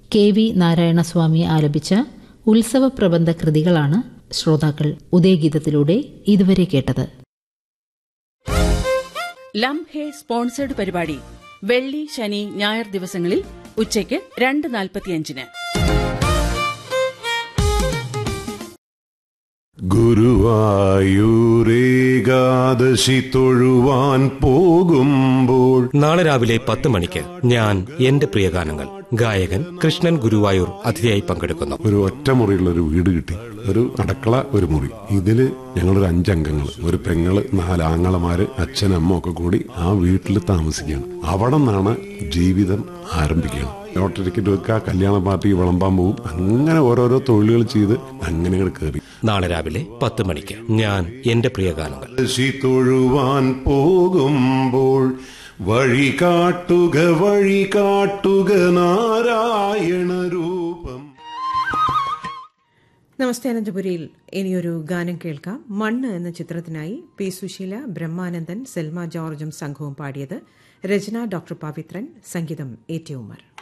K V Narayanaswamy ആലപിച്ച ഉത്സവ പ്രബന്ധ കൃതികളാണ് ശ്രോതാക്കൾ ഉദയഗീതത്തിലൂടെ ഇതുവരെ കേട്ടത് ലം ഹേ സ്പോൺസേഡ് പരിപാടി വെള്ളി ശനി ഞായർ ദിവസങ്ങളിൽ ഉച്ചയ്ക്ക് രണ്ട് നാൽപ്പത്തിയഞ്ചിന് ഗുരുവായൂരേകാദശി തൊഴുവാൻ പോകുമ്പോൾ നാളെ രാവിലെ പത്ത് മണിക്ക് ഞാൻ എന്റെ പ്രിയഗാനങ്ങൾ ഗായകൻ കൃഷ്ണൻ ഗുരുവായൂർ അതിഥിയായി പങ്കെടുക്കുന്നു ഒരു ഒറ്റമുറിയുള്ള ഒരു വീട് കിട്ടി ഒരു അടുക്കള ഒരു മുറി ഇതില് ഞങ്ങളൊരു അഞ്ചംഗങ്ങൾ ഒരു പെങ്ങള് നാല് ആങ്ങളമാര് അച്ഛനമ്മ ഒക്കെ കൂടി ആ വീട്ടിൽ താമസിക്കുകയാണ് അവിടെ നിന്നാണ് ജീവിതം ആരംഭിക്കുകയാണ് ലോട്ടറി ടിക്കറ്റ് വെക്കുക കല്യാണ പാർട്ടി വിളമ്പാൻ പോകും അങ്ങനെ ഓരോരോ തൊഴിലുകൾ ചെയ്ത് അങ്ങനെ അങ്ങട് കയറി നാളെ രാവിലെ പത്ത് മണിക്ക് ഞാൻ എന്റെ പ്രിയഗാനങ്ങൾ ശി തൊഴുവാൻ പോകുമ്പോൾ വഴി കാട്ടുക വഴി കാട്ടുക നാരായണ രൂപം നമസ്തേ അനന്തപുരിയിൽ ഇനിയൊരു ഗാനം കേൾക്കാം മണ്ണ് എന്ന ചിത്രത്തിനായി പി സുശീല ബ്രഹ്മാനന്ദൻ സെൽമ ജോർജും സംഘവും പാടിയത് രചന ഡോക്ടർ പവിത്രൻ സംഗീതം എ ടി ഉമർ